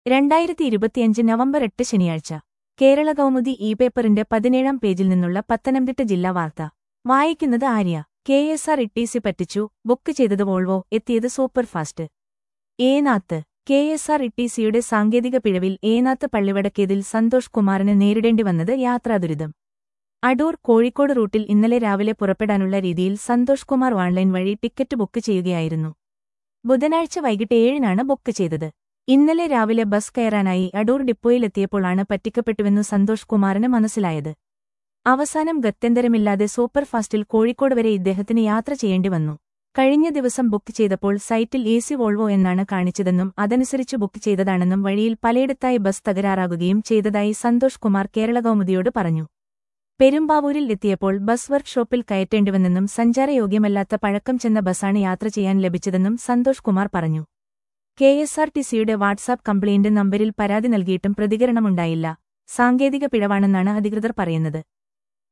രണ്ടായിരത്തി ഇരുപത്തിയഞ്ച് നവംബർ എട്ട് ശനിയാഴ്ച കേരള കൗമുദി ഇ പേപ്പറിന്റെ പതിനേഴാം പേജിൽ നിന്നുള്ള പത്തനംതിട്ട ജില്ലാ വാർത്ത വായിക്കുന്നത് Arya K S R T C പറ്റിച്ചു ബുക്ക് ചെയ്തത് വോൾവോ എത്തിയത് superfast Enath K S R ഇട്ടീസിയുടെ സാങ്കേതിക പിഴവിൽ ഏനാത്ത് പള്ളിവടക്കേതിൽ സന്തോഷ് കുമാറിന് നേരിടേണ്ടി വന്നത് യാത്രാദുരിതം അടൂർ കോഴിക്കോട് റൂട്ടിൽ ഇന്നലെ രാവിലെ പുറപ്പെടാനുള്ള രീതിയിൽ സന്തോഷ് കുമാർ ഓൺലൈൻ വഴി ടിക്കറ്റ് ബുക്ക് ചെയ്യുകയായിരുന്നു ബുധനാഴ്ച വൈകിട്ട് ഏഴിനാണ് ബുക്ക് ചെയ്തത് ഇന്നലെ രാവിലെ ബസ് കയറാനായി അടൂർ ഡിപ്പോയിലെത്തിയപ്പോഴാണ് പറ്റിക്കപ്പെട്ടുവെന്നു സന്തോഷ് കുമാറിന് മനസ്സിലായത് അവസാനം ഗത്യന്തരമില്ലാതെ സൂപ്പർഫാസ്റ്റിൽ കോഴിക്കോട് വരെ ഇദ്ദേഹത്തിന് യാത്ര ചെയ്യേണ്ടി വന്നു കഴിഞ്ഞ ദിവസം ബുക്ക് ചെയ്തപ്പോൾ സൈറ്റിൽ എ സി വോൾവോ എന്നാണ് കാണിച്ചതെന്നും അതനുസരിച്ച് ബുക്ക് ചെയ്തതാണെന്നും വഴിയിൽ പലയിടത്തായി ബസ് തകരാറാകുകയും ചെയ്തതായി സന്തോഷ് കുമാർ കേരള കൗമുദിയോട് പറഞ്ഞു പെരുമ്പാവൂരിൽ എത്തിയപ്പോൾ ബസ് വർക്ക്ഷോപ്പിൽ കയറ്റേണ്ടിവന്നെന്നും സഞ്ചാരയോഗ്യമല്ലാത്ത പഴക്കം ചെന്ന ബസ്സാണ് യാത്ര ചെയ്യാൻ ലഭിച്ചതെന്നും സന്തോഷ് കുമാർ പറഞ്ഞു കെ എസ് ആർ ടി സിയുടെ വാട്സാപ്പ് കംപ്ലയിന്റ് നമ്പരിൽ പരാതി നൽകിയിട്ടും പ്രതികരണമുണ്ടായില്ല സാങ്കേതിക പിഴവാണെന്നാണ് അധികൃതർ പറയുന്നത്